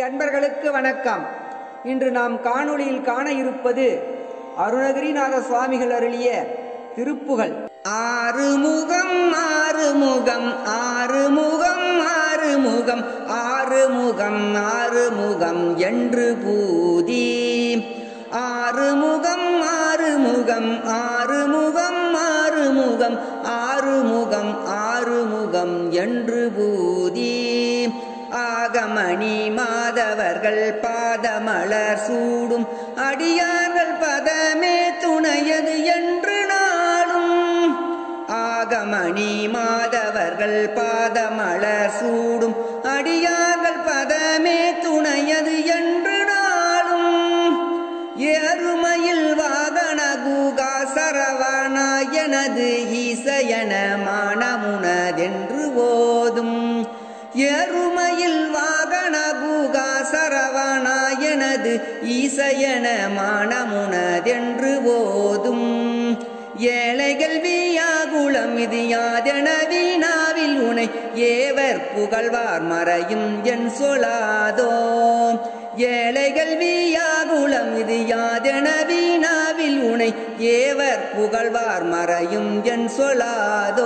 அன்பர்களுக்கு வணக்கம் இன்று நாம் காணொளியில் காண இருப்பது அருணகிரிநாத சுவாமிகள் அருளிய திருப்புகள் ஆறுமுகம் ஆறுமுகம் ஆறுமுகம் ஆறுமுகம் ஆறுமுகம் ஆறுமுகம் என்று பூதி ஆறுமுகம் ஆறுமுகம் ஆறுமுகம் ஆறுமுகம் ஆறுமுகம் ஆறுமுகம் என்று பூதி ஆகமணி மாதவர்கள் பாதமலர் சூடும் அடியார்கள் பதமே துணையது என்று நாளும் ஆகமணி மாதவர்கள் பாதமலர் சூடும் அடியார்கள் பதமே துணையது என்று நாளும் ஏறுமையில் வாகன கூகா சரவணா எனது ஈசையன மனமுனதென்று ஓதும் எருமையில் வாகன கூகா சரவணா எனது ஈசையன மனமுனதென்று ஓதும் ஏழைகள் வியாகுலம் இது யாதென வீணாவில் உனை ஏவர் புகழ்வார் மறையும் என் சொலாதோ ஏழைகள் வியாகுலம் இது யாதென வீணாவில் உனை ஏவர் புகழ்வார் மறையும் என் சொலாதோ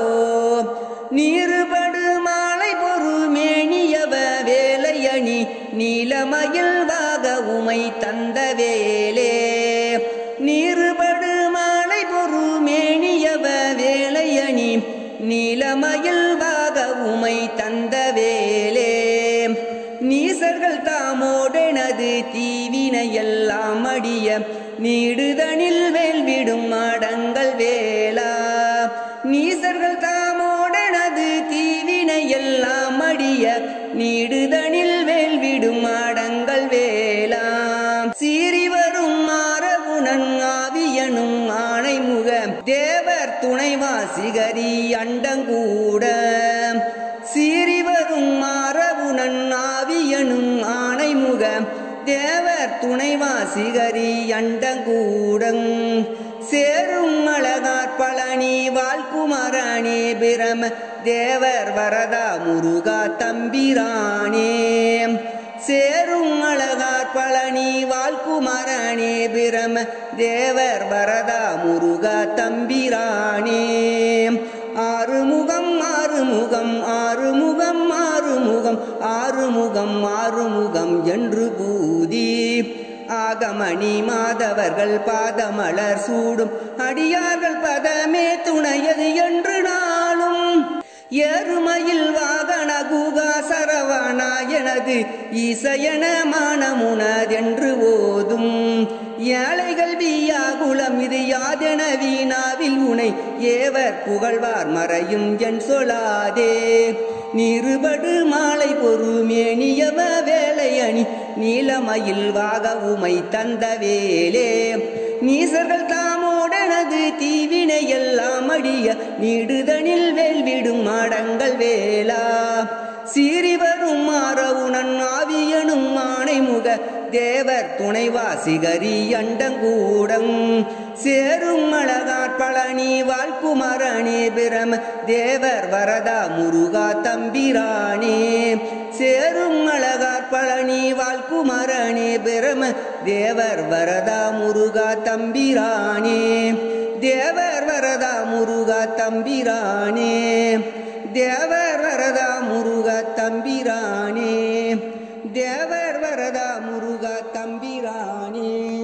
நீருபடு மாலை பொறுமேனியவ வேலையணி நீலமயில் வாக உமை தந்த வேலே நீருபடு மாலை பொறுமேனியவ வேலையணி நீலமயில் வாக உமை தந்த வேலே நீசர்கள் தாமோடெனது தீவினையெல்லாம் அடிய நீடுதனில் வேல்விடும் மாடங்கள் வேளா நீசர்கள் தாமோடனது தீவினையெல்லாம் அடிய நீடுதனில் வேல்விடும் மாடங்கள் வேளாம் சீறி வரும் மாறகுணன் ஆவியனும் ஆணைமுக தேவர் துணைவாசிகரி அண்டங்கூட சீறி வரும் மாறவுணன் ஆவியனும் ஆணைமுக தேவர் துணைவாசிகரி அண்டங்கூடங் சேரும் அழகார் பழனி வாழ்குமரனே பிரம தேவர் வரதா முருகா தம்பிரானே சேரும் அழகார் பழனி வாழ்குமரனே பிரம தேவர் வரதா முருகா தம்பிரானே ஆறுமுகம் ஆறுமுகம் ஆறுமுகம் ஆறுமுகம் ஆறுமுகம் ஆறுமுகம் என்று பூதி ஆகமணி மாதவர்கள் பாதமலர் சூடும் அடியார்கள் பதமே துணையது என்று நாளும் எருமையில் வாகன குகா சரவணா எனது இசையன மானமுனதென்று ஓதும் ஏழைகள் வியாகுலம் இது யாதென வீணாவில் உனை ஏவர் புகழ்வார் மறையும் என் சொல்லாதே நிருபடு மாலை பொறுமேனியவ வேலை அணி நீலமயில் வாக உமை தந்த வேலே நீசர்கள் தாமோடனது தீவினை எல்லாம் அடிய நீடுதனில் வேல்விடும் மாடங்கள் வேளா சீறி வரும் மாறவுணன் ஆவியனும் ஆணைமுக தேவர் துணைவாசிகரி அண்டங்கூடங் சேரும் அழகார் பழனி வாழ்குமரனே பிரம தேவர் வரதா முருகா தம்பிரானே சேரும் அழகார் பழனி வாழ்குமரனே பிரம தேவர் வரதா முருகா தம்பிரானே தேவர் வரதா முருகா தம்பிரானே தேவர் வரதா முருகா தம்பிரானே தேவர் வரதா முருகா தம்பிரானே